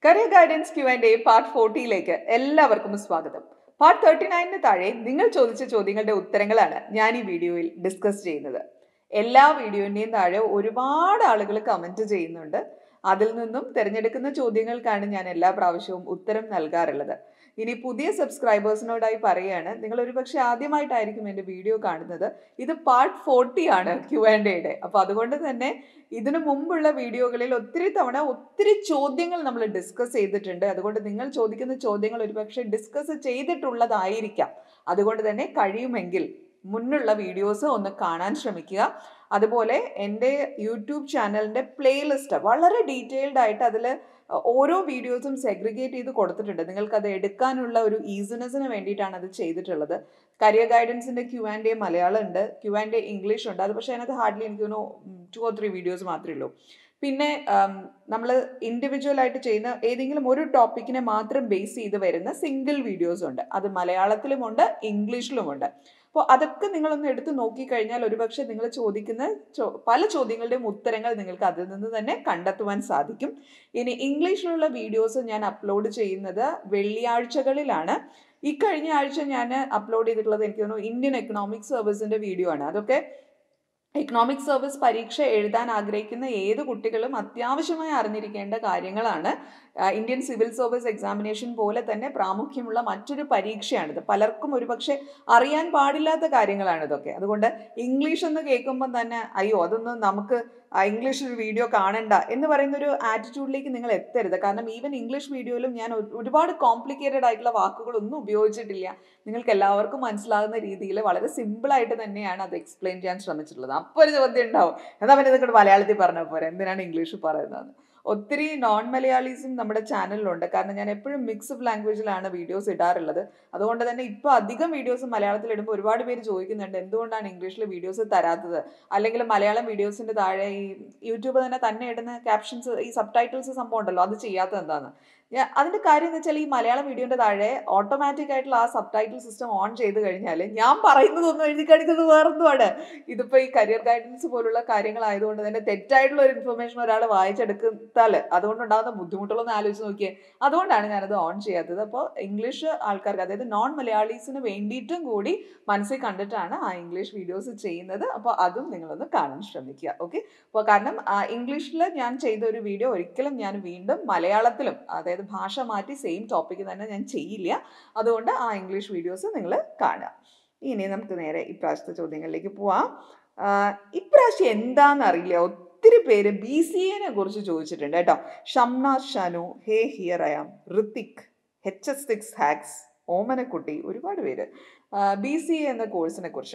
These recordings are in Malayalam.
career guidance Q and A part ഫോർട്ടിയിലേക്ക് എല്ലാവർക്കും സ്വാഗതം പാർട്ട് തേർട്ടി നയനിന് താഴെ നിങ്ങൾ ചോദിച്ച ചോദ്യങ്ങളുടെ ഉത്തരങ്ങളാണ് ഞാൻ ഈ വീഡിയോയിൽ ഡിസ്കസ് ചെയ്യുന്നത് എല്ലാ വീഡിയോൻ്റെയും താഴെ ഒരുപാട് ആളുകൾ കമൻറ്റ് ചെയ്യുന്നുണ്ട് അതിൽ നിന്നും തിരഞ്ഞെടുക്കുന്ന ചോദ്യങ്ങൾക്കാണ് ഞാൻ എല്ലാ പ്രാവശ്യവും ഉത്തരം നൽകാറുള്ളത് ഇനി പുതിയ സബ്സ്ക്രൈബേഴ്സിനോടായി പറയുകയാണ് നിങ്ങൾ ഒരുപക്ഷെ ആദ്യമായിട്ടായിരിക്കും എൻ്റെ വീഡിയോ കാണുന്നത് ഇത് പാർട്ട് ഫോർട്ടി ആണ് ക്യു ആൻഡ് എയുടെ അപ്പോൾ അതുകൊണ്ട് തന്നെ ഇതിനു മുമ്പുള്ള വീഡിയോകളിൽ ഒത്തിരി തവണ ഒത്തിരി ചോദ്യങ്ങൾ നമ്മൾ ഡിസ്കസ് ചെയ്തിട്ടുണ്ട് അതുകൊണ്ട് നിങ്ങൾ ചോദിക്കുന്ന ചോദ്യങ്ങൾ ഒരുപക്ഷെ ഡിസ്കസ് ചെയ്തിട്ടുള്ളതായിരിക്കാം അതുകൊണ്ട് തന്നെ കഴിയുമെങ്കിൽ മുന്നുള്ള വീഡിയോസ് ഒന്ന് കാണാൻ ശ്രമിക്കുക അതുപോലെ എൻ്റെ യൂട്യൂബ് ചാനലിൻ്റെ പ്ലേലിസ്റ്റ് വളരെ ഡീറ്റെയിൽഡ് ആയിട്ട് അതിൽ ഓരോ വീഡിയോസും സെഗ്രിഗേറ്റ് ചെയ്ത് കൊടുത്തിട്ടുണ്ട് നിങ്ങൾക്ക് അത് എടുക്കാനുള്ള ഒരു ഈസിനെസ്സിന് വേണ്ടിയിട്ടാണ് അത് ചെയ്തിട്ടുള്ളത് കരിയർ ഗൈഡൻസിൻ്റെ ക്യു ആൻഡ് എ മലയാളം ഉണ്ട് ക്യു ആൻഡ് എ ഇംഗ്ലീഷ് ഉണ്ട് അത് പക്ഷേ അതിനകത്ത് ഹാർഡ്ലി എനിക്ക് തോന്നുന്നു ടു ഓർ ത്രീ വീഡിയോസ് മാത്രമേ ഉള്ളൂ പിന്നെ നമ്മൾ ഇൻഡിവിജ്വൽ ആയിട്ട് ചെയ്യുന്ന ഏതെങ്കിലും ഒരു ടോപ്പിക്കിനെ മാത്രം ബേസ് ചെയ്ത് വരുന്ന സിംഗിൾ വീഡിയോസ് ഉണ്ട് അത് മലയാളത്തിലുമുണ്ട് ഇംഗ്ലീഷിലുമുണ്ട് അപ്പോൾ അതൊക്കെ നിങ്ങളൊന്ന് എടുത്ത് നോക്കിക്കഴിഞ്ഞാൽ ഒരുപക്ഷെ നിങ്ങൾ ചോദിക്കുന്ന പല ചോദ്യങ്ങളുടെയും ഉത്തരങ്ങൾ നിങ്ങൾക്ക് അതിൽ നിന്ന് തന്നെ കണ്ടെത്തുവാൻ സാധിക്കും ഇനി ഇംഗ്ലീഷിലുള്ള വീഡിയോസ് ഞാൻ അപ്ലോഡ് ചെയ്യുന്നത് വെള്ളിയാഴ്ചകളിലാണ് ഈ കഴിഞ്ഞ ആഴ്ച ഞാൻ അപ്ലോഡ് ചെയ്തിട്ടുള്ളത് എനിക്ക് തോന്നുന്നു ഇന്ത്യൻ എക്കണോമിക് സർവീസിൻ്റെ വീഡിയോ ആണ് അതൊക്കെ എക്കണോമിക് സർവീസ് പരീക്ഷ എഴുതാൻ ആഗ്രഹിക്കുന്ന ഏത് കുട്ടികളും അത്യാവശ്യമായി അറിഞ്ഞിരിക്കേണ്ട കാര്യങ്ങളാണ് ഇന്ത്യൻ സിവിൽ സർവീസ് എക്സാമിനേഷൻ പോലെ തന്നെ പ്രാമുഖ്യമുള്ള മറ്റൊരു പരീക്ഷയാണിത് പലർക്കും ഒരുപക്ഷെ അറിയാൻ പാടില്ലാത്ത കാര്യങ്ങളാണ് ഇതൊക്കെ അതുകൊണ്ട് ഇംഗ്ലീഷ് എന്ന് കേൾക്കുമ്പോൾ തന്നെ അയ്യോ അതൊന്നും നമുക്ക് ഇംഗ്ലീഷ് ഒരു വീഡിയോ കാണണ്ട എന്ന് പറയുന്ന ഒരു ആറ്റിറ്റ്യൂഡിലേക്ക് നിങ്ങൾ എത്തരുത് കാരണം ഈവൻ ഇംഗ്ലീഷ് വീഡിയോയിലും ഞാൻ ഒരുപാട് കോംപ്ലിക്കേറ്റഡ് ആയിട്ടുള്ള വാക്കുകളൊന്നും ഉപയോഗിച്ചിട്ടില്ല നിങ്ങൾക്ക് എല്ലാവർക്കും മനസ്സിലാകുന്ന രീതിയിൽ വളരെ സിമ്പിളായിട്ട് തന്നെയാണ് അത് എക്സ്പ്ലെയിൻ ചെയ്യാൻ ശ്രമിച്ചിട്ടുള്ളത് അപ്പോൾ ഒരു ചോദ്യം ഉണ്ടാവും എന്നാൽ പിന്നെ നിങ്ങളുടെ മലയാളത്തിൽ പറഞ്ഞാൽ പോരെ എന്തിനാണ് ഇംഗ്ലീഷ് പറയുന്നത് ഒത്തിരി നോൺ മലയാളീസും നമ്മുടെ ചാനലിലുണ്ട് കാരണം ഞാൻ എപ്പോഴും മിക്സ് ഓഫ് ലാംഗ്വേജിലാണ് വീഡിയോസ് ഇടാറുള്ളത് അതുകൊണ്ട് തന്നെ ഇപ്പോൾ അധികം വീഡിയോസ് മലയാളത്തിൽ ഇടുമ്പോൾ ഒരുപാട് പേര് ചോദിക്കുന്നുണ്ട് എന്തുകൊണ്ടാണ് ഇംഗ്ലീഷിൽ വീഡിയോസ് തരാത്തത് അല്ലെങ്കിൽ മലയാളം വീഡിയോസിൻ്റെ താഴെ ഈ യൂട്യൂബ് തന്നെ തന്നെ ഇടുന്ന ക്യാപ്ഷൻസ് ഈ സബ് ടൈറ്റിൽസ് സംഭവം ഉണ്ടല്ലോ അത് ചെയ്യാത്തത് എന്താണ് അതിൻ്റെ കാര്യം എന്ന് വെച്ചാൽ ഈ മലയാളം വീഡിയോൻ്റെ താഴെ ഓട്ടോമാറ്റിക് ആയിട്ടുള്ള ആ സബ് ടൈറ്റിൽ സിസ്റ്റം ഓൺ ചെയ്ത് കഴിഞ്ഞാൽ ഞാൻ പറയുന്നതൊന്നും എഴുതി കാണിക്കുന്നത് വേറൊന്നുമാണ് ഇതിപ്പോൾ ഈ കരിയർ ഗൈഡൻസ് പോലുള്ള കാര്യങ്ങളായതുകൊണ്ട് തന്നെ തെറ്റായിട്ടുള്ള ഒരു ഇൻഫർമേഷൻ ഒരാൾ വായിച്ചെടുത്താൽ അതുകൊണ്ടുണ്ടാകുന്ന ബുദ്ധിമുട്ടുകളൊന്നും ആലോചിച്ച് നോക്കിയേ അതുകൊണ്ടാണ് ഞാനത് ഓൺ ചെയ്യാത്തത് അപ്പോൾ ഇംഗ്ലീഷ് ആൾക്കാർക്ക് അതായത് നോൺ മലയാളീസിന് വേണ്ടിയിട്ടും കൂടി മനസ്സിൽ കണ്ടിട്ടാണ് ആ ഇംഗ്ലീഷ് വീഡിയോസ് ചെയ്യുന്നത് അപ്പോൾ അതും നിങ്ങളൊന്ന് കാണാൻ ശ്രമിക്കുക ഓക്കെ അപ്പോൾ കാരണം ഇംഗ്ലീഷിൽ ഞാൻ ചെയ്ത ഒരു വീഡിയോ ഒരിക്കലും ഞാൻ വീണ്ടും മലയാളത്തിലും അതായത് ഭാഷ മാറ്റി സെയിം ടോപ്പിക്ക് തന്നെ ഞാൻ ചെയ്യില്ല അതുകൊണ്ട് ആ ഇംഗ്ലീഷ് വീഡിയോസ് നിങ്ങൾ കാണുക ഇനി നമുക്ക് നേരെ ഇപ്രാവശ്യത്തെ ചോദ്യങ്ങളിലേക്ക് പോവാം ഇപ്രാവശ്യം എന്താണെന്ന് അറിയില്ല ഒത്തിരി പേര് ബി സി എനെ കുറിച്ച് ചോദിച്ചിട്ടുണ്ട് കേട്ടോ Shamnath Shanu hey here I am Hrithik H S six hacks Omanakutty ഒരുപാട് പേര് ബി സി എ എന്ന കോഴ്സിനെ കുറിച്ച്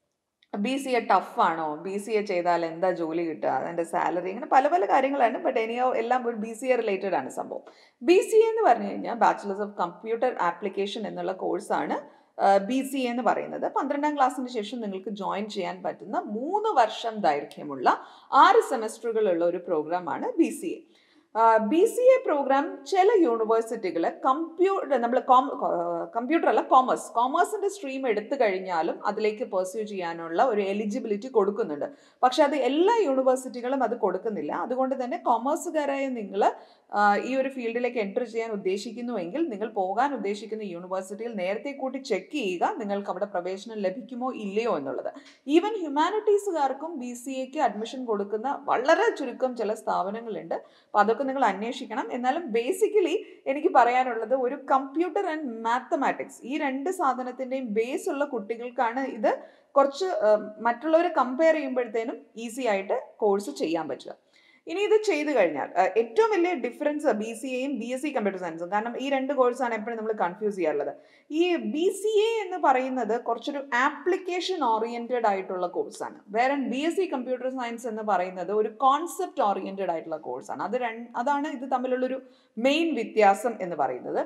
ബി സി എ ടഫാണോ ബി സി എ ചെയ്താൽ എന്താ ജോലി കിട്ടുക അതിൻ്റെ സാലറി അങ്ങനെ പല പല കാര്യങ്ങളാണ് ബട്ട് എനിയോ എല്ലാം ഒരു ബി സി എ റിലേറ്റഡ് ആണ് സംഭവം ബി സി എ എന്ന് പറഞ്ഞു കഴിഞ്ഞാൽ ബാച്ചിലേഴ്സ് ഓഫ് കമ്പ്യൂട്ടർ ആപ്ലിക്കേഷൻ എന്നുള്ള കോഴ്സാണ് ബി സി എന്ന് പറയുന്നത് പന്ത്രണ്ടാം ക്ലാസ്സിന് ശേഷം നിങ്ങൾക്ക് ജോയിൻ ചെയ്യാൻ പറ്റുന്ന മൂന്ന് വർഷം ദൈർഘ്യമുള്ള ആറ് സെമസ്റ്ററുകളുള്ള ഒരു പ്രോഗ്രാമാണ് B C A B C A program ചില യൂണിവേഴ്സിറ്റികൾ കമ്പ്യൂട്ടർ നമ്മൾ കമ്പ്യൂട്ടർ അല്ല കോമേഴ്സ് കോമേഴ്സിൻ്റെ സ്ട്രീം എടുത്തു കഴിഞ്ഞാലും അതിലേക്ക് പെർസ്യൂ ചെയ്യാനുള്ള ഒരു എലിജിബിലിറ്റി കൊടുക്കുന്നുണ്ട് പക്ഷെ അത് എല്ലാ യൂണിവേഴ്സിറ്റികളും അത് കൊടുക്കുന്നില്ല അതുകൊണ്ട് തന്നെ കോമേഴ്സുകാരായ നിങ്ങൾ ഈ ഒരു ഫീൽഡിലേക്ക് എൻ്റർ ചെയ്യാൻ ഉദ്ദേശിക്കുന്നുവെങ്കിൽ നിങ്ങൾ പോകാൻ ഉദ്ദേശിക്കുന്ന യൂണിവേഴ്സിറ്റിയിൽ നേരത്തെ കൂട്ടി ചെക്ക് ചെയ്യുക നിങ്ങൾക്ക് അവിടെ പ്രവേശനം ലഭിക്കുമോ ഇല്ലയോ എന്നുള്ളത് ഈവൻ ഹ്യൂമാനിറ്റീസുകാർക്കും ബി സി എക്ക് അഡ്മിഷൻ കൊടുക്കുന്ന വളരെ ചുരുക്കം ചില സ്ഥാപനങ്ങളുണ്ട് അപ്പോൾ അതൊക്കെ നിങ്ങൾ അന്വേഷിക്കണം എന്നാലും ബേസിക്കലി എനിക്ക് പറയാനുള്ളത് ഒരു കമ്പ്യൂട്ടർ ആൻഡ് മാത്തമാറ്റിക്സ് ഈ രണ്ട് സാധനത്തിൻ്റെയും ബേസ് ഉള്ള കുട്ടികൾക്കാണ് ഇത് കുറച്ച് മറ്റുള്ളവരെ കമ്പയർ ചെയ്യുമ്പോഴത്തേനും ഈസി ആയിട്ട് കോഴ്സ് ചെയ്യാൻ പറ്റുക ഇനി ഇത് ചെയ്തു കഴിഞ്ഞാൽ ഏറ്റവും വലിയ ഡിഫറൻസ് ബി സി എയും ബി എസ് സി കമ്പ്യൂട്ടർ സയൻസും കാരണം ഈ രണ്ട് കോഴ്സാണ് എപ്പോഴും നമ്മൾ കൺഫ്യൂസ് ചെയ്യാറുള്ളത് ഈ ബി സി എ എന്ന് പറയുന്നത് കുറച്ചൊരു ആപ്ലിക്കേഷൻ ഓറിയൻറ്റഡ് ആയിട്ടുള്ള കോഴ്സാണ് വേറെ B S C computer science എന്ന് പറയുന്നത് ഒരു കോൺസെപ്റ്റ് ഓറിയൻറ്റഡ് ആയിട്ടുള്ള കോഴ്സാണ് അത് രണ്ട് അതാണ് ഇത് തമ്മിലുള്ളൊരു മെയിൻ വ്യത്യാസം എന്ന് പറയുന്നത്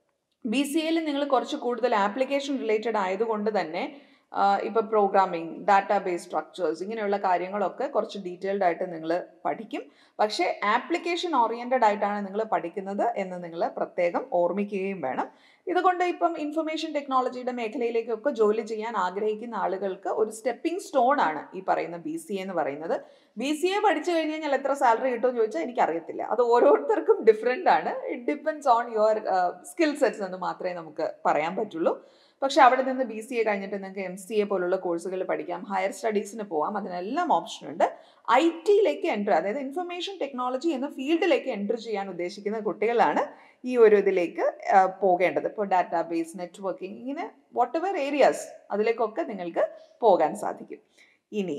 ബി സി എയിൽ നിങ്ങൾ കുറച്ച് കൂടുതൽ ആപ്ലിക്കേഷൻ റിലേറ്റഡ് ആയതുകൊണ്ട് തന്നെ ഇപ്പോൾ പ്രോഗ്രാമിംഗ് ഡാറ്റാബേസ് സ്ട്രക്ചേഴ്സ് ഇങ്ങനെയുള്ള കാര്യങ്ങളൊക്കെ കുറച്ച് ഡീറ്റെയിൽഡ് ആയിട്ട് നിങ്ങൾ പഠിക്കും പക്ഷേ ആപ്ലിക്കേഷൻ ഓറിയൻറ്റഡ് ആയിട്ടാണ് നിങ്ങൾ പഠിക്കുന്നത് എന്ന് നിങ്ങൾ പ്രത്യേകം ഓർമ്മിക്കുകയും വേണം ഇതുകൊണ്ട് ഇപ്പം ഇൻഫർമേഷൻ ടെക്നോളജിയുടെ മേഖലയിലേക്കൊക്കെ ജോലി ചെയ്യാൻ ആഗ്രഹിക്കുന്ന ആളുകൾക്ക് ഒരു സ്റ്റെപ്പിംഗ് സ്റ്റോൺ ആണ് ഈ പറയുന്ന ബി സി എന്ന് പറയുന്നത് ബി സി എ പഠിച്ചു കഴിഞ്ഞ് കഴിഞ്ഞാൽ എത്ര സാലറി കിട്ടുമെന്ന് ചോദിച്ചാൽ എനിക്കറിയത്തില്ല അത് ഓരോരുത്തർക്കും ഡിഫറെൻ്റ് ആണ് it depends on your skill sets എന്ന് മാത്രമേ നമുക്ക് പറയാൻ പറ്റുള്ളൂ പക്ഷെ അവിടെ നിന്ന് ബി സി എ കഴിഞ്ഞിട്ട് നിങ്ങൾക്ക് എം സി എ പോലുള്ള കോഴ്സുകൾ പഠിക്കാം ഹയർ സ്റ്റഡീസിന് പോവാം അതിനെല്ലാം ഓപ്ഷൻ ഉണ്ട് ഐ ടിയിലേക്ക് എൻ്റർ അതായത് ഇൻഫർമേഷൻ ടെക്നോളജി എന്ന ഫീൽഡിലേക്ക് എൻ്റർ ചെയ്യാൻ ഉദ്ദേശിക്കുന്ന കുട്ടികളാണ് ഈ ഒരു ഇതിലേക്ക് പോകേണ്ടത് ഇപ്പോൾ ഡാറ്റാ ബേസ് നെറ്റ്വർക്കിംഗ് ഇങ്ങനെ വാട്ട് എവർ ഏരിയാസ് അതിലേക്കൊക്കെ നിങ്ങൾക്ക് പോകാൻ സാധിക്കും ഇനി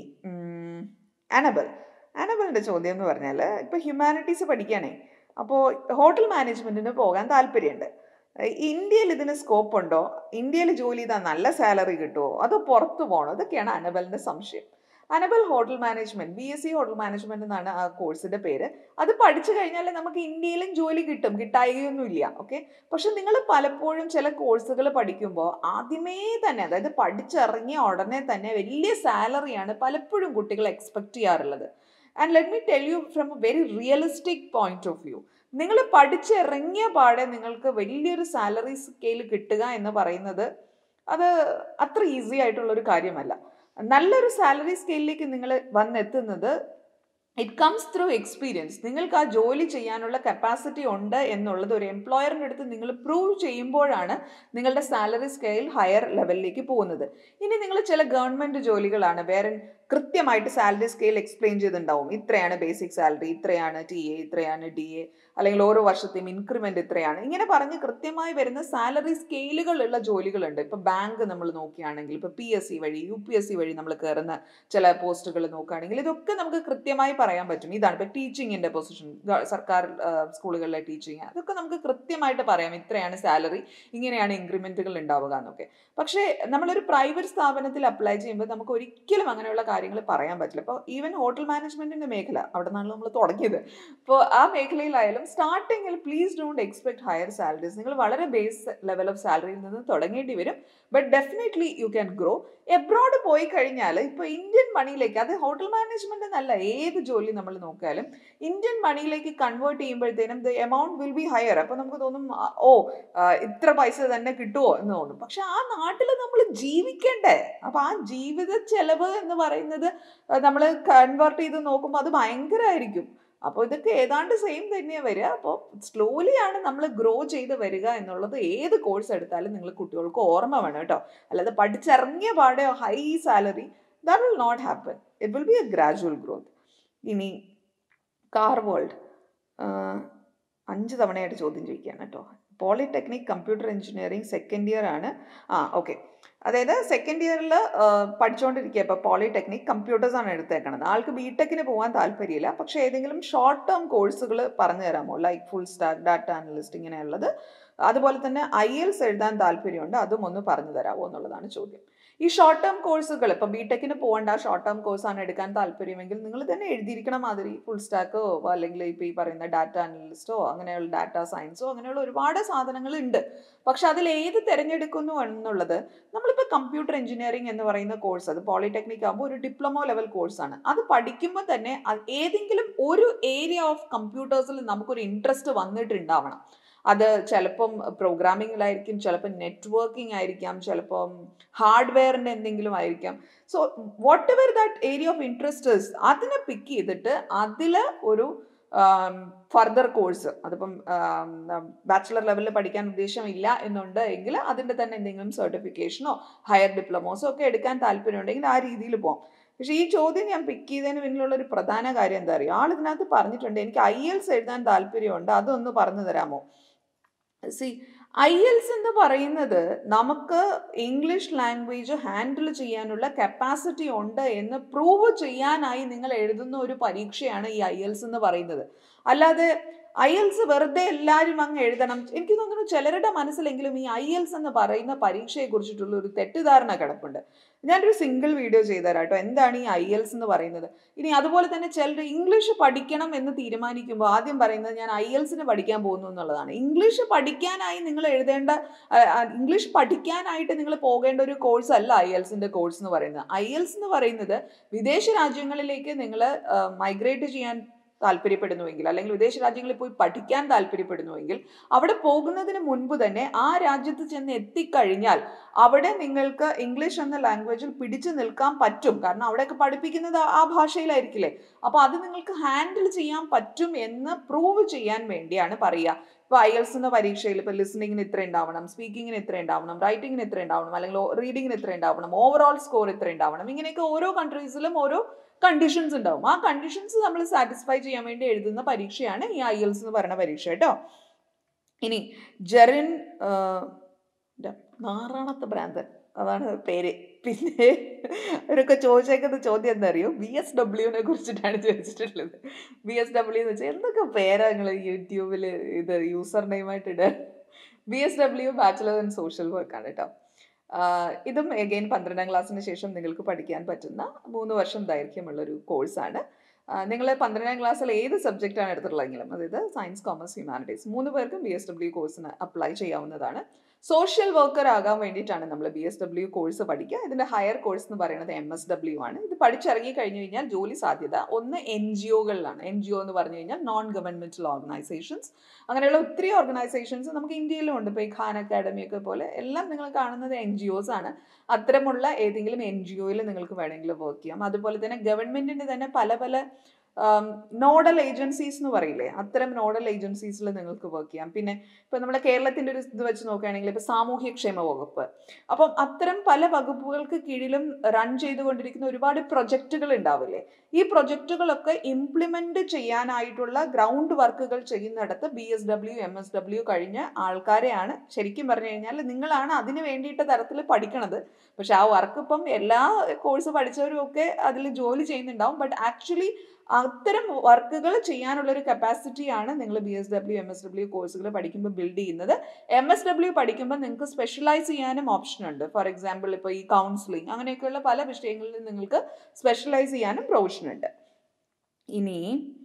അനബൽ അനബലിൻ്റെ ചോദ്യം എന്ന് പറഞ്ഞാൽ ഇപ്പോൾ ഹ്യൂമാനിറ്റീസ് പഠിക്കുകയാണേ അപ്പോൾ ഹോട്ടൽ മാനേജ്മെൻറ്റിന് പോകാൻ താല്പര്യമുണ്ട് ഇന്ത്യയിൽ ഇതിന് സ്കോപ്പ് ഉണ്ടോ ഇന്ത്യയിൽ ജോലി ചെയ്താൽ നല്ല സാലറി കിട്ടുമോ അതോ പുറത്ത് പോകണോ ഇതൊക്കെയാണ് അനബലിൻ്റെ സംശയം Annabel hotel management B S C hotel management എന്നാണ് ആ കോഴ്സിന്റെ പേര് അത് പഠിച്ചു കഴിഞ്ഞാൽ നമുക്ക് ഇന്ത്യയിലും ജോലി കിട്ടും കിട്ടായികയൊന്നുമില്ല ഓക്കെ പക്ഷെ നിങ്ങൾ പലപ്പോഴും ചില കോഴ്സുകൾ പഠിക്കുമ്പോൾ ആദ്യമേ തന്നെ അതായത് പഠിച്ചിറങ്ങിയ ഉടനെ തന്നെ വലിയ സാലറിയാണ് പലപ്പോഴും കുട്ടികൾ എക്സ്പെക്ട് ചെയ്യാറുള്ളത് and let me tell you from a very realistic point of view നിങ്ങൾ പഠിച്ചിറങ്ങിയ പാടെ നിങ്ങൾക്ക് വലിയൊരു സാലറി സ്കെയിൽ കിട്ടുക എന്ന് പറയുന്നത് അത് അത്ര ഈസി ആയിട്ടുള്ള ഒരു കാര്യമല്ല നല്ലൊരു സാലറി സ്കെയിലിലേക്ക് നിങ്ങൾ വന്നെത്തുന്നത് ഇറ്റ് കംസ് ത്രൂ എക്സ്പീരിയൻസ് നിങ്ങൾക്ക് ആ ജോലി ചെയ്യാനുള്ള കപ്പാസിറ്റി ഉണ്ട് എന്നുള്ളത് ഒരു എംപ്ലോയറിൻ്റെ അടുത്ത് നിങ്ങൾ പ്രൂവ് ചെയ്യുമ്പോഴാണ് നിങ്ങളുടെ സാലറി സ്കെയിൽ ഹയർ ലെവലിലേക്ക് പോകുന്നത് ഇനി നിങ്ങൾ ചില ഗവൺമെൻറ് ജോലികളാണ് വേറെ കൃത്യമായിട്ട് സാലറി സ്കെയിൽ എക്സ്പ്ലെയിൻ ചെയ്തിട്ടുണ്ടാവും ഇത്രയാണ് ബേസിക് സാലറി ഇത്രയാണ് ടി എ ഇത്രയാണ് ഡി എ അല്ലെങ്കിൽ ഓരോ വർഷത്തെയും ഇൻക്രിമെന്റ് ഇത്രയാണ് ഇങ്ങനെ പറഞ്ഞ് കൃത്യമായി വരുന്ന സാലറി സ്കെയിലുകളുള്ള ജോലികളുണ്ട് ഇപ്പൊ ബാങ്ക് നമ്മൾ നോക്കുകയാണെങ്കിൽ ഇപ്പൊ പി എസ് സി വഴി യു പി എസ് സി വഴി നമ്മൾ കയറുന്ന ചില പോസ്റ്റുകൾ നോക്കുകയാണെങ്കിൽ ഇതൊക്കെ നമുക്ക് കൃത്യമായി പറയാൻ പറ്റും ഇതാണ് ഇപ്പൊ ടീച്ചിങ്ങിന്റെ പൊസിഷൻ സർക്കാർ സ്കൂളുകളിലെ ടീച്ചിങ് അതൊക്കെ നമുക്ക് കൃത്യമായിട്ട് പറയാം ഇത്രയാണ് സാലറി ഇങ്ങനെയാണ് ഇൻക്രിമെന്റുകൾ ഉണ്ടാവുക എന്നൊക്കെ പക്ഷേ നമ്മളൊരു പ്രൈവറ്റ് സ്ഥാപനത്തിൽ അപ്ലൈ ചെയ്യുമ്പോൾ നമുക്ക് ഒരിക്കലും അങ്ങനെയുള്ള കാര്യങ്ങൾ പറയാൻ പറ്റില്ല ഇപ്പോൾ ഈവൻ ഹോട്ടൽ മാനേജ്മെന്റിന്റെ മേഖല അവിടെ നിന്നാണ് നമ്മൾ തുടങ്ങിയത് അപ്പോൾ ആ മേഖലയിലായാലും സ്റ്റാർട്ടിങ്ങിൽ please don't expect higher salaries നിങ്ങൾ വളരെ ബേസ് ലെവൽ ഓഫ് സാലറിയിൽ നിന്ന് തുടങ്ങേണ്ടി വരും but definitely you can grow abroad പോയി കഴിഞ്ഞാൽ ഇപ്പോൾ ഇന്ത്യൻ മണിയിലേക്ക് അത് ഹോട്ടൽ മാനേജ്മെന്റ് എന്നല്ല ഏത് ജോലി നമ്മൾ നോക്കിയാലും ഇന്ത്യൻ മണിയിലേക്ക് കൺവേർട്ട് ചെയ്യുമ്പോഴത്തേനും the amount will be higher അപ്പോൾ നമുക്ക് തോന്നും ഓ ഇത്ര പൈസ തന്നെ കിട്ടുമോ എന്ന് തോന്നും പക്ഷെ ആ നാട്ടിൽ നമ്മൾ ജീവിക്കണ്ടേ അപ്പോൾ ആ ജീവിത ചെലവ് എന്ന് പറയുന്നത് നമ്മൾ കൺവേർട്ട് ചെയ്ത് നോക്കുമ്പോൾ അത് ഭയങ്കരമായിരിക്കും അപ്പോൾ ഇതൊക്കെ ഏതാണ്ട് സെയിം തന്നെയാണ് വരിക അപ്പോൾ സ്ലോലി ആണ് നമ്മൾ ഗ്രോ ചെയ്ത് വരിക എന്നുള്ളത് ഏത് കോഴ്സ് എടുത്താലും നിങ്ങൾ കുട്ടികൾക്ക് ഓർമ്മ വേണം കേട്ടോ അല്ലാതെ പഠിച്ചിറങ്ങിയ പാടെ high salary that will not happen it will be a gradual growth ഇനി കാർ വേൾഡ് അഞ്ച് തവണയായിട്ട് ചോദ്യം ചോദിക്കുകയാണ് കേട്ടോ polytechnic computer engineering second year ആണ് ആ ഓക്കെ അതായത് സെക്കൻഡ് ഇയറിൽ പഠിച്ചുകൊണ്ടിരിക്കുക ഇപ്പോൾ പോളിടെക്നിക് കമ്പ്യൂട്ടേഴ്സ് ആണ് എടുത്തേക്കണത് ആൾക്ക് ബി ടെക്കിന് പോകാൻ താല്പര്യമില്ല പക്ഷേ ഏതെങ്കിലും ഷോർട്ട് ടേം കോഴ്സുകൾ പറഞ്ഞു തരാമോ like full stack data analyst ഇങ്ങനെയുള്ളത് അതുപോലെ തന്നെ ഐ എൽസ് എഴുതാൻ താല്പര്യമുണ്ട് അതും ഒന്ന് പറഞ്ഞു തരാമോ എന്നുള്ളതാണ് ചോദ്യം ഈ ഷോർട്ട് ടേം കോഴ്സുകൾ ഇപ്പോൾ ബി ടെക്കിന് പോകേണ്ട ഷോർട്ട് ടേം കോഴ്സാണ് എടുക്കാൻ താല്പര്യമെങ്കിൽ നിങ്ങൾ തന്നെ എഴുതിയിരിക്കണം മാതിരി ഫുൾ സ്റ്റാക്കോ അല്ലെങ്കിൽ ഇപ്പോൾ ഈ പറയുന്ന ഡാറ്റ അനലിസ്റ്റോ അങ്ങനെയുള്ള ഡാറ്റ സയൻസോ അങ്ങനെയുള്ള ഒരുപാട് സാധനങ്ങൾ ഉണ്ട് പക്ഷെ അതിൽ ഏത് തിരഞ്ഞെടുക്കുന്നു എന്നുള്ളത് നമ്മളിപ്പോൾ കമ്പ്യൂട്ടർ എഞ്ചിനീയറിംഗ് എന്ന് പറയുന്ന കോഴ്സ് അത് പോളിടെക്നിക് ആകുമ്പോൾ ഒരു ഡിപ്ലോമോ ലെവൽ കോഴ്സാണ് അത് പഠിക്കുമ്പോൾ തന്നെ ഏതെങ്കിലും ഒരു ഏരിയ ഓഫ് കമ്പ്യൂട്ടേഴ്സിൽ നമുക്കൊരു ഇൻട്രസ്റ്റ് വന്നിട്ടുണ്ടാവണം അത് ചിലപ്പം പ്രോഗ്രാമിങ്ങിലായിരിക്കും ചിലപ്പം നെറ്റ്വർക്കിംഗ് ആയിരിക്കാം ചിലപ്പം ഹാർഡ്വെയറിൻ്റെ എന്തെങ്കിലും ആയിരിക്കാം so whatever that area of ഇൻട്രസ്റ്റേഴ്സ് അതിനെ പിക്ക് ചെയ്തിട്ട് അതിൽ ഒരു ഫർദർ കോഴ്സ് അതിപ്പം ബാച്ചിലർ ലെവലിൽ പഠിക്കാൻ ഉദ്ദേശമില്ല എന്നുണ്ട് എങ്കിൽ അതിൻ്റെ തന്നെ എന്തെങ്കിലും സർട്ടിഫിക്കേഷനോ ഹയർ ഡിപ്ലോമോസോ ഒക്കെ എടുക്കാൻ താല്പര്യമുണ്ടെങ്കിൽ ആ രീതിയിൽ പോകാം പക്ഷേ ഈ ചോദ്യം ഞാൻ പിക്ക് ചെയ്തതിന് പിന്നിലുള്ള ഒരു പ്രധാന കാര്യം എന്താ അറിയുക ആൾ ഇതിനകത്ത് പറഞ്ഞിട്ടുണ്ട് എനിക്ക് ഐ എൽസ് എഴുതാൻ താല്പര്യമുണ്ട് അതൊന്ന് പറഞ്ഞു തരാമോ സി ഐ എൽസ് എന്ന് പറയുന്നത് നമുക്ക് ഇംഗ്ലീഷ് ലാംഗ്വേജ് ഹാൻഡിൽ ചെയ്യാനുള്ള കപ്പാസിറ്റി ഉണ്ട് എന്ന് പ്രൂവ് ചെയ്യാനായി നിങ്ങൾ എഴുതുന്ന ഒരു പരീക്ഷയാണ് ഈ ഐ എൽസ് എന്ന് പറയുന്നത് അല്ലാതെ ഐ എൽസ് വെറുതെ എല്ലാവരും അങ്ങ് എഴുതണം എനിക്ക് തോന്നുന്നു ചിലരുടെ മനസ്സിലെങ്കിലും ഈ ഐ എൽസ് എന്ന് പറയുന്ന പരീക്ഷയെ കുറിച്ചിട്ടുള്ള ഒരു തെറ്റിദ്ധാരണ കിടപ്പുണ്ട് ഞാനൊരു സിംഗിൾ വീഡിയോ ചെയ്തുതരാം കേട്ടോ എന്താണ് ഈ ഐ എൽസ് എന്ന് പറയുന്നത് ഇനി അതുപോലെ തന്നെ ചിലർ ഇംഗ്ലീഷ് പഠിക്കണം എന്ന് തീരുമാനിക്കുമ്പോൾ ആദ്യം പറയുന്നത് ഞാൻ ഐ എൽസിന് പഠിക്കാൻ പോകുന്നു എന്നുള്ളതാണ് ഇംഗ്ലീഷ് പഠിക്കാനായി നിങ്ങൾ എഴുതേണ്ട ഇംഗ്ലീഷ് പഠിക്കാനായിട്ട് നിങ്ങൾ പോകേണ്ട ഒരു കോഴ്സ് അല്ല ഐ എൽസിൻ്റെ കോഴ്സ് എന്ന് പറയുന്നത് ഐ എൽസ് എന്ന് പറയുന്നത് വിദേശ രാജ്യങ്ങളിലേക്ക് നിങ്ങൾ മൈഗ്രേറ്റ് ചെയ്യാൻ താല്പര്യപ്പെടുന്നുവെങ്കിൽ അല്ലെങ്കിൽ വിദേശ രാജ്യങ്ങളിൽ പോയി പഠിക്കാൻ താല്പര്യപ്പെടുന്നുവെങ്കിൽ അവിടെ പോകുന്നതിന് മുൻപ് തന്നെ ആ രാജ്യത്ത് ചെന്ന് എത്തിക്കഴിഞ്ഞാൽ അവിടെ നിങ്ങൾക്ക് ഇംഗ്ലീഷ് എന്ന ലാംഗ്വേജിൽ പിടിച്ചു നിൽക്കാൻ പറ്റും കാരണം അവിടെയൊക്കെ പഠിപ്പിക്കുന്നത് ആ ഭാഷയിലായിരിക്കില്ലേ അപ്പോൾ അത് നിങ്ങൾക്ക് ഹാൻഡിൽ ചെയ്യാൻ പറ്റും എന്ന് പ്രൂവ് ചെയ്യാൻ വേണ്ടിയാണ് പറയുക ഇപ്പോൾ ഐ എൽസ് എന്ന പരീക്ഷയിൽ ഇപ്പോൾ ലിസണിങ്ങിന് ഇത്ര ഉണ്ടാവണം സ്പീക്കിങ്ങിന് ഇത്ര ഉണ്ടാവണം റൈറ്റിങ്ങിന് ഇത്ര ഉണ്ടാവണം അല്ലെങ്കിൽ റീഡിങ്ങിന് ഇത്ര ഉണ്ടാവണം ഓവറോൾ സ്കോർ ഇത്ര ഉണ്ടാവണം ഇങ്ങനെയൊക്കെ ഓരോ കൺട്രീസിലും ഓരോ കണ്ടീഷൻസ് ഉണ്ടാവും ആ കണ്ടീഷൻസ് നമ്മൾ സാറ്റിസ്ഫൈ ചെയ്യാൻ വേണ്ടി എഴുതുന്ന പരീക്ഷയാണ് ഈ ഐ എൽസ് എന്ന് പറയുന്ന പരീക്ഷ കേട്ടോ ഇനി ജെറിൻ നാറാണത്തെ ഭ്രാന്തൻ അതാണ് പേര് പിന്നെ അവരൊക്കെ ചോദിച്ചേക്കുന്ന ചോദ്യം എന്താ അറിയോ ബി എസ് ഡബ്ല്യുവിനെ കുറിച്ചിട്ടാണ് ചോദിച്ചിട്ടുള്ളത് ബി എസ് ഡബ്ല്യു എന്ന് വെച്ചാൽ എന്തൊക്കെ പേരാ നിങ്ങൾ യൂട്യൂബിൽ ഇത് യൂസർ നെയിമായിട്ട് ഇടുക B S W bachelor in social വർക്കാണ് കേട്ടോ ഇതും എഗെയിൻ പന്ത്രണ്ടാം ക്ലാസ്സിന് ശേഷം നിങ്ങൾക്ക് പഠിക്കാൻ പറ്റുന്ന മൂന്ന് വർഷം ദൈർഘ്യമുള്ളൊരു കോഴ്സാണ് നിങ്ങൾ പന്ത്രണ്ടാം ക്ലാസ്സിൽ ഏത് സബ്ജക്റ്റാണ് എടുത്തിട്ടുള്ളതെങ്കിലും അതായത് സയൻസ് കോമേഴ്സ് ഹ്യൂമാനിറ്റീസ് മൂന്ന് പേർക്കും ബി എസ് ഡബ്ല്യു കോഴ്സിന് അപ്ലൈ ചെയ്യാവുന്നതാണ് സോഷ്യൽ വർക്കർ ആകാൻ വേണ്ടിയിട്ടാണ് നമ്മൾ ബി എസ് ഡബ്ല്യു കോഴ്സ് പഠിക്കുക ഇതിൻ്റെ ഹയർ കോഴ്സ് എന്ന് പറയുന്നത് എം എസ് ഡബ്ല്യു ആണ് ഇത് പഠിച്ചിറങ്ങി കഴിഞ്ഞു കഴിഞ്ഞാൽ ജോലി സാധ്യത ഒന്ന് എൻ ജി ഒകളിലാണ് എൻ ജി ഒ എന്ന് പറഞ്ഞു കഴിഞ്ഞാൽ നോൺ ഗവൺമെൻറ്റൽ ഓർഗനൈസേഷൻസ് അങ്ങനെയുള്ള ഒത്തിരി ഓർഗനൈസേഷൻസ് നമുക്ക് ഇന്ത്യയിലും ഉണ്ട് ഇപ്പോൾ ഈ ഖാൻ അക്കാഡമി ഒക്കെ പോലെ എല്ലാം നിങ്ങൾ കാണുന്നത് എൻ ജി ഒസ് ആണ് അത്തരമുള്ള ഏതെങ്കിലും എൻ ജി ഒയിൽ നിങ്ങൾക്ക് വേണമെങ്കിൽ വർക്ക് ചെയ്യാം അതുപോലെ തന്നെ ഗവൺമെൻറ്റിൻ്റെ തന്നെ പല പല നോഡൽ ഏജൻസീസ് എന്ന് പറയില്ലേ അത്തരം നോഡൽ ഏജൻസീസിൽ നിങ്ങൾക്ക് വർക്ക് ചെയ്യാം പിന്നെ ഇപ്പം നമ്മുടെ കേരളത്തിൻ്റെ ഒരു ഇത് വെച്ച് നോക്കുകയാണെങ്കിൽ ഇപ്പോൾ സാമൂഹ്യക്ഷേമ വകുപ്പ് അപ്പം അത്തരം പല വകുപ്പുകൾക്ക് കീഴിലും റൺ ചെയ്തുകൊണ്ടിരിക്കുന്ന ഒരുപാട് പ്രൊജക്റ്റുകൾ ഉണ്ടാവില്ലേ ഈ പ്രൊജക്റ്റുകളൊക്കെ ഇംപ്ലിമെൻ്റ് ചെയ്യാനായിട്ടുള്ള ഗ്രൗണ്ട് വർക്കുകൾ ചെയ്യുന്നിടത്ത് B S W M S W കഴിഞ്ഞ ആൾക്കാരെയാണ് ശരിക്കും പറഞ്ഞു കഴിഞ്ഞാൽ നിങ്ങളാണ് അതിന് വേണ്ടിയിട്ട് തരത്തിൽ പഠിക്കണത് പക്ഷെ ആ വർക്ക് ഇപ്പം എല്ലാ കോഴ്സ് പഠിച്ചവരും ഒക്കെ അതിൽ ജോലി ചെയ്യുന്നുണ്ടാവും ബട്ട് ആക്ച്വലി അത്തരം വർക്കുകൾ ചെയ്യാനുള്ള ഒരു കപ്പാസിറ്റിയാണ് നിങ്ങൾ B S W M S W കോഴ്സുകൾ പഠിക്കുമ്പോൾ ബിൽഡ് ചെയ്യുന്നത് എം എസ് ഡബ്ല്യു പഠിക്കുമ്പോൾ നിങ്ങൾക്ക് സ്പെഷ്യലൈസ് ചെയ്യാനും ഓപ്ഷൻ ഉണ്ട് ഫോർ എക്സാമ്പിൾ ഇപ്പോൾ ഈ കൗൺസിലിംഗ് അങ്ങനെയൊക്കെയുള്ള പല വിഷയങ്ങളിൽ നിങ്ങൾക്ക് സ്പെഷ്യലൈസ് ചെയ്യാനും പ്രൊവിഷൻ ഉണ്ട് ഇനി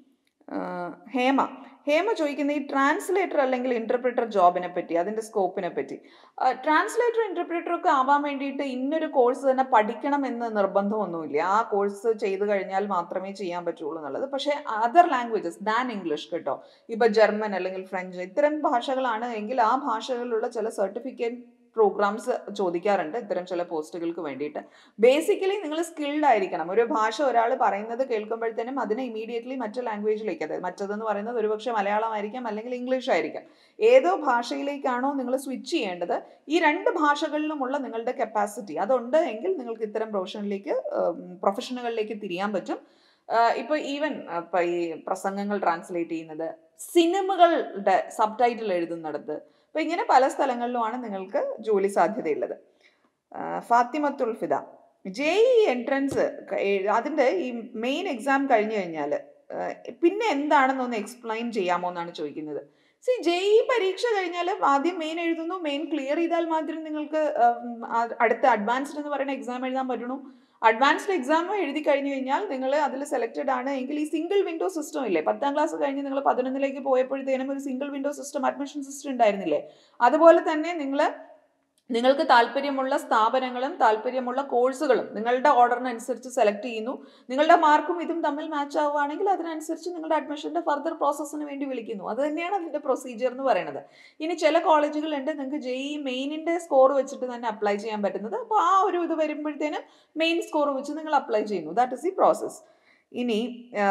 ഹേമ ഹേമ ചോദിക്കുന്ന ഈ ട്രാൻസ്ലേറ്റർ അല്ലെങ്കിൽ ഇൻ്റർപ്രിറ്റർ ജോബിനെ പറ്റി അതിൻ്റെ സ്കോപ്പിനെ പറ്റി ട്രാൻസ്ലേറ്റർ ഇൻ്റർപ്രിറ്റർ ഒക്കെ ആവാൻ വേണ്ടിയിട്ട് ഇന്നൊരു കോഴ്സ് തന്നെ പഠിക്കണം എന്ന് നിർബന്ധമൊന്നുമില്ല ആ കോഴ്സ് ചെയ്ത് കഴിഞ്ഞാൽ മാത്രമേ ചെയ്യാൻ പറ്റുള്ളൂ എന്നുള്ളത് പക്ഷേ അതർ ലാംഗ്വേജസ് ദാൻ ഇംഗ്ലീഷ് കേട്ടോ ഇപ്പോൾ ജർമ്മൻ അല്ലെങ്കിൽ ഫ്രഞ്ച് ഇത്തരം ഭാഷകളാണ് എങ്കിൽ ആ ഭാഷകളിലുള്ള ചില സർട്ടിഫിക്കറ്റ് പ്രോഗ്രാംസ് ചോദിക്കാറുണ്ട് ഇത്തരം ചില പോസ്റ്റുകൾക്ക് വേണ്ടിയിട്ട് ബേസിക്കലി നിങ്ങൾ സ്കിൽഡ് ആയിരിക്കണം ഒരു ഭാഷ ഒരാൾ പറയുന്നത് കേൾക്കുമ്പോഴത്തേനും അതിനെ ഇമീഡിയറ്റ്ലി മറ്റു ലാംഗ്വേജിലേക്ക് അതായത് മറ്റതെന്ന് പറയുന്നത് ഒരുപക്ഷെ മലയാളമായിരിക്കാം അല്ലെങ്കിൽ ഇംഗ്ലീഷ് ആയിരിക്കാം ഏതോ ഭാഷയിലേക്കാണോ നിങ്ങൾ സ്വിച്ച് ചെയ്യേണ്ടത് ഈ രണ്ട് ഭാഷകളിലുമുള്ള നിങ്ങളുടെ കപ്പാസിറ്റി അതുണ്ട് എങ്കിൽ നിങ്ങൾക്ക് ഇത്തരം പ്രൊഫഷനിലേക്ക് പ്രൊഫഷനുകളിലേക്ക് തിരിയാൻ പറ്റും ഇപ്പോൾ ഈവൻ ഇപ്പോൾ ഈ പ്രസംഗങ്ങൾ ട്രാൻസ്ലേറ്റ് ചെയ്യുന്നത് സിനിമകളുടെ സബ് ടൈറ്റിൽ എഴുതുന്നിടത്ത് അപ്പോൾ ഇങ്ങനെ പല സ്ഥലങ്ങളിലുമാണ് നിങ്ങൾക്ക് ജോലി സാധ്യതയുള്ളത് Fathimathul Fida J E entrance അതിൻ്റെ ഈ മെയിൻ എക്സാം കഴിഞ്ഞു കഴിഞ്ഞാൽ പിന്നെ എന്താണെന്നൊന്ന് എക്സ്പ്ലെയിൻ ചെയ്യാമോ എന്നാണ് ചോദിക്കുന്നത് സി ജെ ഇ പരീക്ഷ കഴിഞ്ഞാൽ ആദ്യം മെയിൻ എഴുതുന്നു മെയിൻ ക്ലിയർ ചെയ്താൽ മാത്രം നിങ്ങൾക്ക് അടുത്ത അഡ്വാൻസ്ഡ് എന്ന് പറയുന്ന എക്സാം എഴുതാൻ പറ്റണു അഡ്വാൻസ്ഡ് എക്സാം എഴുതി കഴിഞ്ഞു കഴിഞ്ഞാൽ നിങ്ങൾ അതിൽ സെലക്റ്റഡ് ആണ് എങ്കിൽ ഈ സിംഗിൾ വിൻഡോ സിസ്റ്റം ഇല്ലേ പത്താം ക്ലാസ് കഴിഞ്ഞ് നിങ്ങൾ പതിനൊന്നിലേക്ക് പോയപ്പോഴത്തേനും ഒരു single window system admission system ഉണ്ടായിരുന്നില്ലേ അതുപോലെ തന്നെ നിങ്ങൾ നിങ്ങൾക്ക് താല്പര്യമുള്ള സ്ഥാപനങ്ങളും താല്പര്യമുള്ള കോഴ്സുകളും നിങ്ങളുടെ ഓർഡറിനനുസരിച്ച് സെലക്ട് ചെയ്യുന്നു നിങ്ങളുടെ മാർക്കും ഇതും തമ്മിൽ മാച്ച് ആവുകയാണെങ്കിൽ അതിനനുസരിച്ച് നിങ്ങളുടെ അഡ്മിഷൻ്റെ ഫർദർ പ്രോസസ്സിന് വേണ്ടി വിളിക്കുന്നു അത് തന്നെയാണ് അതിൻ്റെ പ്രൊസീജിയർ എന്ന് പറയുന്നത് ഇനി ചില കോളേജുകളുണ്ട് നിങ്ങൾക്ക് ജെ ഇ മെയിനിൻ്റെ സ്കോർ വെച്ചിട്ട് തന്നെ അപ്ലൈ ചെയ്യാൻ പറ്റുന്നത് അപ്പോൾ ആ ഒരു ഇത് വരുമ്പോഴത്തേനും മെയിൻ സ്കോർ വെച്ച് നിങ്ങൾ അപ്ലൈ ചെയ്യുന്നു ദാറ്റ് ഇസ് ദി പ്രോസസ്സ് ഇനി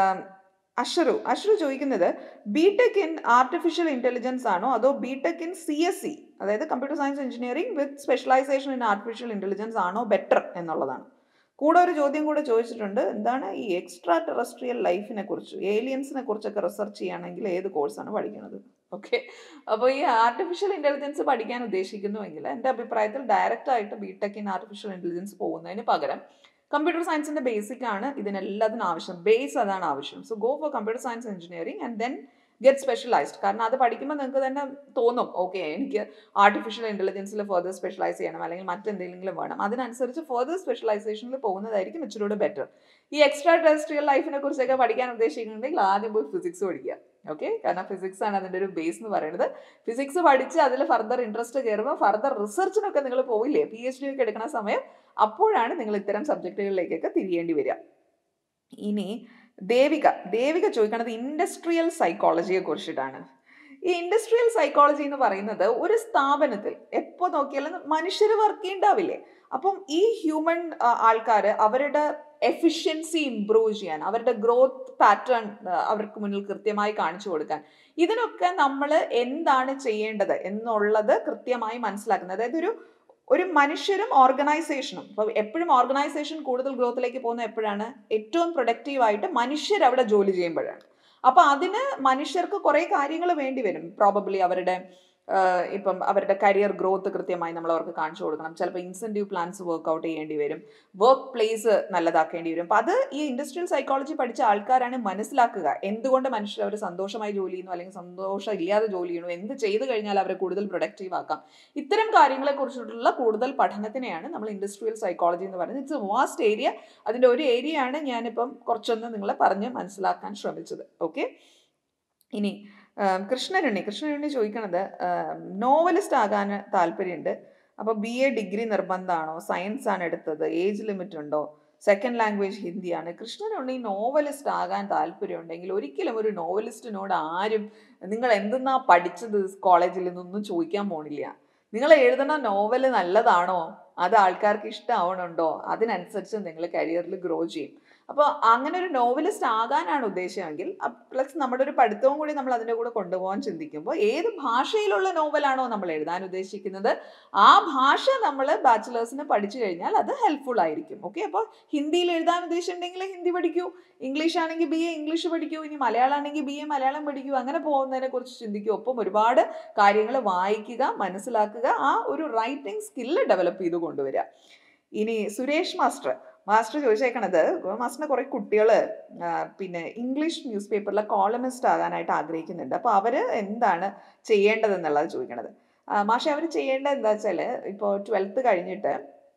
അഷ്റു അഷ്റു ചോദിക്കുന്നത് B tech in artificial intelligence ആണോ അതോ B tech in C S C അതായത് computer science engineering with specialization in artificial intelligence ആണോ ബെറ്റർ എന്നുള്ളതാണ് കൂടെ ഒരു ചോദ്യം കൂടെ ചോദിച്ചിട്ടുണ്ട് എന്താണ് ഈ എക്സ്ട്രാ ടെറസ്ട്രിയൽ ലൈഫിനെ കുറിച്ച് ഏലിയൻസിനെ കുറിച്ചൊക്കെ റിസർച്ച് ചെയ്യുകയാണെങ്കിൽ ഏത് കോഴ്സാണ് പഠിക്കുന്നത് ഓക്കെ അപ്പോൾ ഈ ആർട്ടിഫിഷ്യൽ ഇൻ്റലിജൻസ് പഠിക്കാൻ ഉദ്ദേശിക്കുന്നുവെങ്കിൽ എൻ്റെ അഭിപ്രായത്തിൽ ഡയറക്റ്റ് ആയിട്ട് B tech in artificial intelligence പോകുന്നതിന് പകരം കമ്പ്യൂട്ടർ സയൻസിൻ്റെ ബേസിക് ആണ് ഇതിനെല്ലാത്തിനും ആവശ്യം ബേസ് അതാണ് ആവശ്യം so go for computer science engineering and then get specialized കാരണം അത് പഠിക്കുമ്പോൾ നിങ്ങൾക്ക് തന്നെ തോന്നും ഓക്കെ എനിക്ക് ആർട്ടിഫിഷ്യൽ ഇൻ്റലിജൻസിൽ ഫർദർ സ്പെഷ്യലൈസ് ചെയ്യണം അല്ലെങ്കിൽ മറ്റെന്തെങ്കിലും വേണം അതിനനുസരിച്ച് ഫർദർ സ്പെഷ്യലൈസേഷനിൽ പോകുന്നതായിരിക്കും ഇച്ചിരൂടെ ബെറ്റർ ഈ എക്സ്ട്രാ ടെറസ്ട്രിയൽ ലൈഫിനെ കുറിച്ചൊക്കെ പഠിക്കാൻ ഉദ്ദേശിക്കുന്നുണ്ടെങ്കിൽ ആദ്യം പോയി ഫിസിക്സ് പഠിക്കുക ഓക്കെ കാരണം ഫിസിക്സ് ആണ് അതിൻ്റെ ഒരു ബേസ് എന്ന് പറയുന്നത് ഫിസിക്സ് പഠിച്ച് അതിൽ ഫർദർ ഇൻട്രസ്റ്റ് കയറുമ്പോൾ ഫർദർ റിസർച്ചിനൊക്കെ നിങ്ങൾ പോവില്ലേ പി എച്ച് ഡി ഒക്കെ എടുക്കുന്ന സമയം അപ്പോഴാണ് നിങ്ങൾ ഇത്തരം സബ്ജക്റ്റുകളിലേക്കൊക്കെ തിരിയേണ്ടി വരിക ഇനി ദേവിക ദേവിക ചോദിക്കുന്നത് ഇൻഡസ്ട്രിയൽ സൈക്കോളജിയെ കുറിച്ചിട്ടാണ് ഈ ഇൻഡസ്ട്രിയൽ സൈക്കോളജി എന്ന് പറയുന്നത് ഒരു സ്ഥാപനത്തിൽ എപ്പോൾ നോക്കിയാലും മനുഷ്യർ വർക്ക് ചെയ്യണ്ടാവില്ലേ അപ്പം ഈ ഹ്യൂമൻ ആൾക്കാർ അവരുടെ എഫിഷ്യൻസി ഇംപ്രൂവ് ചെയ്യാൻ അവരുടെ ഗ്രോത്ത് പാറ്റേൺ അവർക്ക് മുന്നിൽ കൃത്യമായി കാണിച്ചു കൊടുക്കാൻ ഇതിനൊക്കെ നമ്മൾ എന്താണ് ചെയ്യേണ്ടത് എന്നുള്ളത് കൃത്യമായി മനസ്സിലാക്കുന്നത് അതായത് ഒരു ഒരു മനുഷ്യരും ഓർഗനൈസേഷനും ഇപ്പോൾ എപ്പോഴും ഓർഗനൈസേഷൻ കൂടുതൽ ഗ്രോത്തിലേക്ക് പോകുന്ന എപ്പോഴാണ് ഏറ്റവും പ്രൊഡക്റ്റീവായിട്ട് മനുഷ്യർ അവിടെ ജോലി ചെയ്യുമ്പോഴാണ് അപ്പൊ അതിന് മനുഷ്യർക്ക് കുറെ കാര്യങ്ങൾ വേണ്ടി വരും പ്രോബബ്ലി അവരുടെ ഇപ്പം അവരുടെ കരിയർ ഗ്രോത്ത് കൃത്യമായി നമ്മൾ അവർക്ക് കാണിച്ചു കൊടുക്കണം ചിലപ്പോൾ ഇൻസെൻറ്റീവ് പ്ലാൻസ് വർക്ക്ഔട്ട് ചെയ്യേണ്ടി വരും വർക്ക് പ്ലേസ് നല്ലതാക്കേണ്ടി വരും അപ്പം അത് ഈ ഇൻഡസ്ട്രിയൽ സൈക്കോളജി പഠിച്ച ആൾക്കാരാണ് മനസ്സിലാക്കുക എന്തുകൊണ്ട് മനുഷ്യർ അവർ സന്തോഷമായി ജോലി ചെയ്യുന്നു അല്ലെങ്കിൽ സന്തോഷം ഇല്ലാതെ ജോലി ചെയ്യുന്നു എന്ത് ചെയ്തു കഴിഞ്ഞാൽ അവരെ കൂടുതൽ പ്രൊഡക്റ്റീവ് ആക്കാം ഇത്തരം കാര്യങ്ങളെ കുറിച്ചിട്ടുള്ള കൂടുതൽ പഠനത്തിനെയാണ് നമ്മൾ ഇൻഡസ്ട്രിയൽ സൈക്കോളജി എന്ന് പറയുന്നത് ഇറ്റ്സ് എ വാസ്റ്റ് ഏരിയ അതിൻ്റെ ഒരു ഏരിയ ആണ് ഞാനിപ്പം കുറച്ചൊന്ന് നിങ്ങളെ പറഞ്ഞ് മനസ്സിലാക്കാൻ ശ്രമിച്ചത് ഓക്കെ ഇനി കൃഷ്ണനുണ്ണി കൃഷ്ണനുണ്ണി ചോദിക്കണത് നോവലിസ്റ്റ് ആകാൻ താല്പര്യമുണ്ട് അപ്പോൾ ബി എ ഡിഗ്രി നിർബന്ധമാണോ സയൻസ് ആണ് എടുത്തത് ഏജ് ലിമിറ്റ് ഉണ്ടോ സെക്കൻഡ് ലാംഗ്വേജ് ഹിന്ദിയാണ് കൃഷ്ണനുണ്ണി നോവലിസ്റ്റ് ആകാൻ താല്പര്യമുണ്ടെങ്കിൽ ഒരിക്കലും ഒരു നോവലിസ്റ്റിനോട് ആരും നിങ്ങൾ എന്തെന്നാ പഠിച്ചത് കോളേജിൽ നിന്നൊന്നും ചോദിക്കാൻ പോണില്ല നിങ്ങൾ എഴുതുന്ന നോവൽ നല്ലതാണോ അത് ആൾക്കാർക്ക് ഇഷ്ടമാവണുണ്ടോ അതിനനുസരിച്ച് നിങ്ങൾ കരിയറിൽ ഗ്രോ ചെയ്യും അപ്പോൾ അങ്ങനെ ഒരു നോവലിസ്റ്റ് ആകാനാണ് ഉദ്ദേശമെങ്കിൽ പ്ലസ് നമ്മുടെ ഒരു പഠിത്തവും കൂടി നമ്മൾ അതിൻ്റെ കൂടെ കൊണ്ടുപോകാൻ ചിന്തിക്കുമ്പോൾ ഏത് ഭാഷയിലുള്ള നോവലാണോ നമ്മൾ എഴുതാൻ ഉദ്ദേശിക്കുന്നത് ആ ഭാഷ നമ്മൾ ബാച്ചിലേഴ്സിന് പഠിച്ചു കഴിഞ്ഞാൽ അത് ഹെൽപ്ഫുൾ ആയിരിക്കും ഓക്കെ അപ്പോൾ ഹിന്ദിയിൽ എഴുതാൻ ഉദ്ദേശിച്ചിട്ടുണ്ടെങ്കിൽ ഹിന്ദി പഠിക്കൂ ഇംഗ്ലീഷ് ആണെങ്കിൽ ബി എ ഇംഗ്ലീഷ് പഠിക്കൂ ഇനി മലയാളം ആണെങ്കിൽ ബി എ മലയാളം പഠിക്കൂ അങ്ങനെ പോകുന്നതിനെ കുറിച്ച് ചിന്തിക്കൂ ഒപ്പം ഒരുപാട് കാര്യങ്ങൾ വായിക്കുക മനസ്സിലാക്കുക ആ ഒരു റൈറ്റിംഗ് സ്കില്ല് ഡെവലപ്പ് ചെയ്ത് കൊണ്ടുവരിക ഇനി സുരേഷ് മാസ്റ്റർ മാസ്റ്റർ ചോദിച്ചേക്കണത് മാസ്റ്ററിന് കുറെ കുട്ടികൾ പിന്നെ ഇംഗ്ലീഷ് ന്യൂസ് പേപ്പറിലെ കോളമിസ്റ്റ് ആകാനായിട്ട് ആഗ്രഹിക്കുന്നുണ്ട് അപ്പോൾ അവർ എന്താണ് ചെയ്യേണ്ടതെന്നുള്ളത് ചോദിക്കണത് മാഷെ അവർ ചെയ്യേണ്ടത് എന്താ വെച്ചാൽ ഇപ്പോൾ ട്വൽത്ത് കഴിഞ്ഞിട്ട്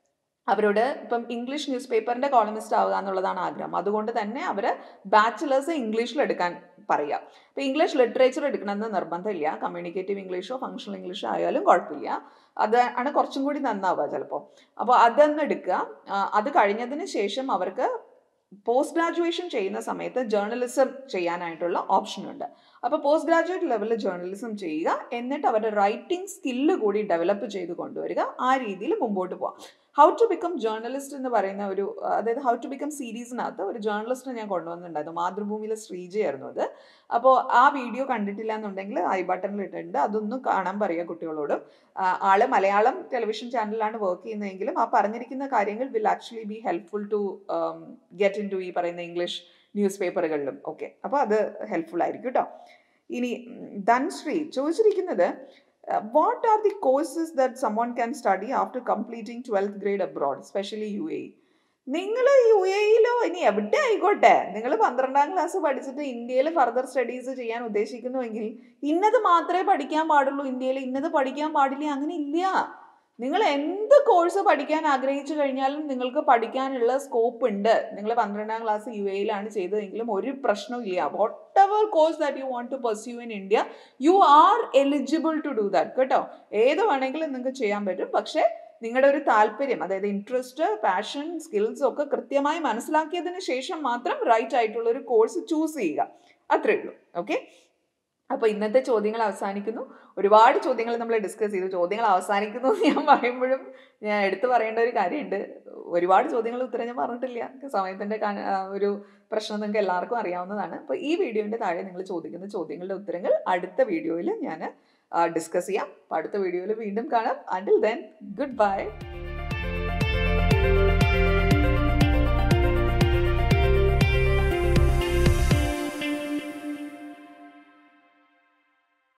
അവരോട് ഇപ്പം ഇംഗ്ലീഷ് ന്യൂസ് പേപ്പറിന്റെ കോളമിസ്റ്റ് ആവുക എന്നുള്ളതാണ് ആഗ്രഹം അതുകൊണ്ട് തന്നെ അവർ ബാച്ചിലേഴ്സ് ഇംഗ്ലീഷിൽ എടുക്കാൻ പറയുക ഇപ്പം ഇംഗ്ലീഷ് ലിറ്ററേച്ചർ എടുക്കണമെന്ന് നിർബന്ധമില്ല കമ്മ്യൂണിക്കേറ്റീവ് ഇംഗ്ലീഷോ ഫങ്ഷണൽ ഇംഗ്ലീഷോ ആയാലും കുഴപ്പമില്ല അത് ആണ് കുറച്ചും കൂടി നന്നാവുക ചിലപ്പോൾ അപ്പോൾ അതൊന്ന് എടുക്കുക അത് കഴിഞ്ഞതിന് ശേഷം അവർക്ക് പോസ്റ്റ് ഗ്രാജുവേഷൻ ചെയ്യുന്ന സമയത്ത് ജേർണലിസം ചെയ്യാനായിട്ടുള്ള ഓപ്ഷൻ ഉണ്ട് അപ്പോൾ പോസ്റ്റ് ഗ്രാജുവേറ്റ് ലെവലിൽ ജേർണലിസം ചെയ്യുക എന്നിട്ട് അവരുടെ റൈറ്റിംഗ് സ്കില്ല് കൂടി ഡെവലപ്പ് ചെയ്ത് കൊണ്ടുവരിക ആ രീതിയിൽ മുമ്പോട്ട് പോവാം ഹൗ ടു ബിക്കം ജേർണലിസ്റ്റ് എന്ന് പറയുന്ന ഒരു അതായത് ഹൗ ടു ബിക്കം സീരീസിനകത്ത് ഒരു ജേർണലിസ്റ്റിനെ ഞാൻ കൊണ്ടുവന്നിട്ടുണ്ടായിരുന്നു മാതൃഭൂമിയിലെ ശ്രീജയായിരുന്നു അത് അപ്പോൾ ആ വീഡിയോ കണ്ടിട്ടില്ല എന്നുണ്ടെങ്കിൽ ഐ ബട്ടണിൽ ഇട്ടിട്ടുണ്ട് അതൊന്നും കാണാൻ പറയുക കുട്ടികളോട് ആള് മലയാളം ടെലിവിഷൻ ചാനലിലാണ് വർക്ക് ചെയ്യുന്നതെങ്കിലും ആ പറഞ്ഞിരിക്കുന്ന കാര്യങ്ങൾ will actually be helpful to get into ഈ പറയുന്ന ഇംഗ്ലീഷ് ന്യൂസ് പേപ്പറുകളിലും ഓക്കെ അപ്പോൾ അത് ഹെൽപ്ഫുൾ ആയിരിക്കും കേട്ടോ ഇനി ധൻശ്രീ ചോദിച്ചിരിക്കുന്നത് what are the courses that someone can study after completing twelfth grade abroad specially U A നിങ്ങൾ യു എയിലോ ഇനി എവിടെ ആയിക്കോട്ടെ നിങ്ങൾ പന്ത്രണ്ടാം ക്ലാസ് പഠിച്ചിട്ട് ഇന്ത്യയിൽ ഫർദർ സ്റ്റഡീസ് ചെയ്യാൻ ഉദ്ദേശിക്കുന്നുവെങ്കിൽ ഇന്നത് മാത്രമേ പഠിക്കാൻ പാടുള്ളൂ ഇന്ത്യയിൽ ഇന്നത് പഠിക്കാൻ പാടില്ല അങ്ങനെ ഇല്ല നിങ്ങൾ എന്ത് കോഴ്സ് പഠിക്കാൻ ആഗ്രഹിച്ചു കഴിഞ്ഞാലും നിങ്ങൾക്ക് പഠിക്കാനുള്ള സ്കോപ്പ് ഉണ്ട് നിങ്ങൾ പന്ത്രണ്ടാം ക്ലാസ് യു എയിലാണ് ചെയ്തതെങ്കിലും ഒരു പ്രശ്നവും ഇല്ല whatever course that you want to pursue in India you are eligible to do that കേട്ടോ ഏത് വേണമെങ്കിലും നിങ്ങൾക്ക് ചെയ്യാൻ പറ്റും പക്ഷേ നിങ്ങളുടെ ഒരു താല്പര്യം അതായത് ഇൻട്രസ്റ്റ് പാഷൻ സ്കിൽസ് ഒക്കെ കൃത്യമായി മനസ്സിലാക്കിയതിന് ശേഷം മാത്രം റൈറ്റ് ആയിട്ടുള്ള ഒരു കോഴ്സ് ചൂസ് ചെയ്യുക അത്രേ ഉള്ളൂ ഓക്കെ അപ്പോൾ ഇന്നത്തെ ചോദ്യങ്ങൾ അവസാനിക്കുന്നു ഒരുപാട് ചോദ്യങ്ങൾ നമ്മൾ ഡിസ്കസ് ചെയ്തു ചോദ്യങ്ങൾ അവസാനിക്കുന്നു എന്ന് ഞാൻ പറയുമ്പോഴും ഞാൻ എടുത്തു പറയേണ്ട ഒരു കാര്യമുണ്ട് ഒരുപാട് ചോദ്യങ്ങൾ ഉത്തരം ഞാൻ പറഞ്ഞിട്ടില്ല സമയത്തിൻ്റെ ഒരു പ്രശ്നം നിങ്ങൾക്ക് എല്ലാവർക്കും അറിയാവുന്നതാണ് അപ്പോൾ ഈ വീഡിയോൻ്റെ താഴെ നിങ്ങൾ ചോദിക്കുന്ന ചോദ്യങ്ങളുടെ ഉത്തരങ്ങൾ അടുത്ത വീഡിയോയിൽ ഞാൻ ഡിസ്കസ് ചെയ്യാം അപ്പോൾ അടുത്ത വീഡിയോയിൽ വീണ്ടും കാണാം അണ്ടിൽ ദെൻ ഗുഡ് ബൈ